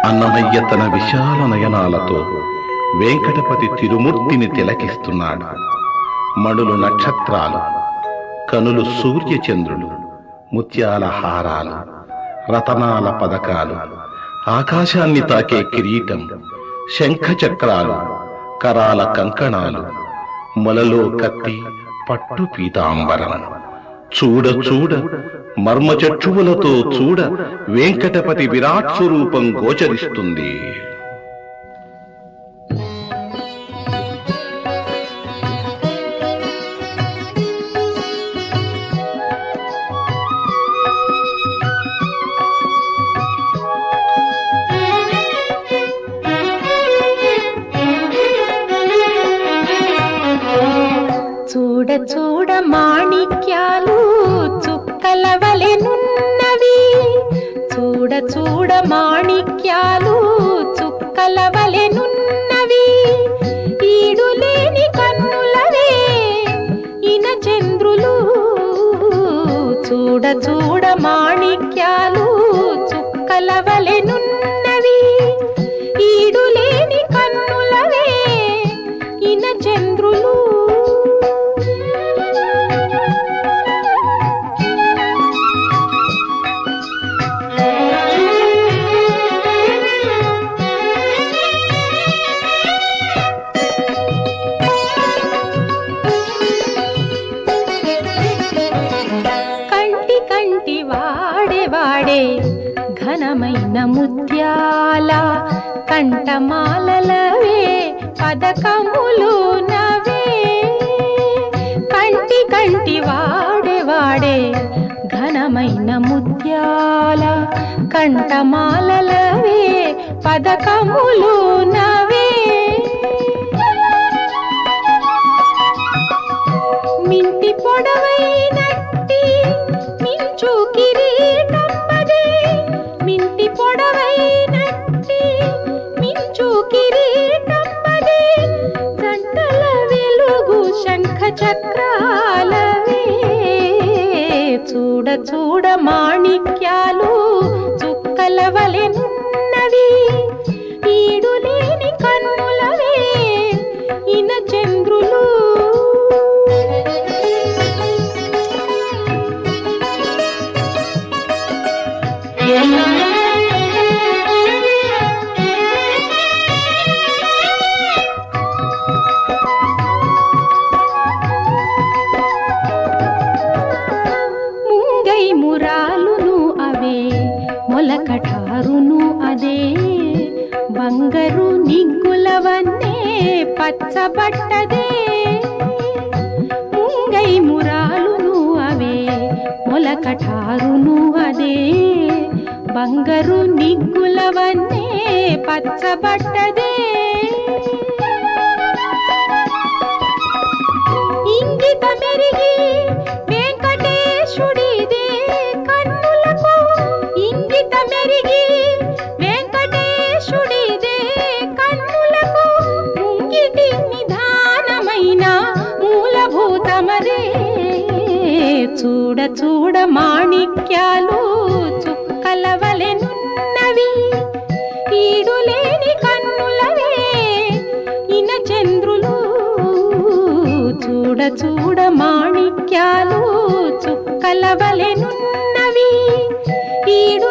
అన్నమయ్య తన విశాల నయనాలతో వెంకటపతి తిరుమూర్తిని తిలకిస్తున్నాడు మణులు నక్షత్రాలు కనులు సూర్యచంద్రులు ముత్యాల హారాలు రతనాల పదకాలు ఆకాశాన్ని తాకే కిరీటం శంఖ చక్రాలు కరాల కంకణాలు మొలలో కత్తి పట్టు పీతాంబరం చూడ చూడ మర్మచక్షువులతో చూడ వెంకటపతి విరాట్ స్వరూపం గోచరిస్తుంది చూడ చూడ మాణిక్యాలు చుక్కల వలెనున్నవి చూడ చూడ మాణిక్యాలు చుక్కల వలెనున్నవి ఈడులేని కన్నులవే ఇన చంద్రులు చూడ చూడ మాణిక్యాలు చుక్కల వలెనున్నవి ఈడులేని కన్నులవే ఇన చంద్రులు కంటి కంటి వాడే వాడే ఘనమైన ముత్యాల కంఠమాలలవే పదకములు నవే కంటి కంటి వాడే వాడే ఘనమైన ముత్యాల కంఠమాలలవే పదకములు నవే మింటి పొడవైనట్టి మించు కిరీటంబదే మింటి పొడవైనట్టి మించు కిరీటంబదే జంటల వెలుగు శంఖ చక్రాలవే చూడ చూడ మాణిక్యాలు చుక్కల వలెనున్నవి ఈడులేని కన్నులవే ఇన చంద్రులు ముంగై మురాలును అవే మొలకటారును అదే బంగరు నిగ్గులవన్నే పచ్చబట్టదే ముంగై మురాలును అవే మొలకటారును అదే బంగరు నిగ్గులవన్నే పచ్చబట్టదే ఇంగిత మెరిగి వెంకటేశుడిదే కన్నులకు ఇంగిత మెరిగి వెంకటేశుడిదే కన్నులకు ముంగిటి నిధానమైన మూలభూతమరే చూడ చూడ మాణిక్యాలు చుక్కల వలెనున్నవి ఈడులేని కన్నులవే ఇన చంద్రులు చూడ చూడ మాణిక్యాలు చుక్కల వలెనున్నవి ఈడు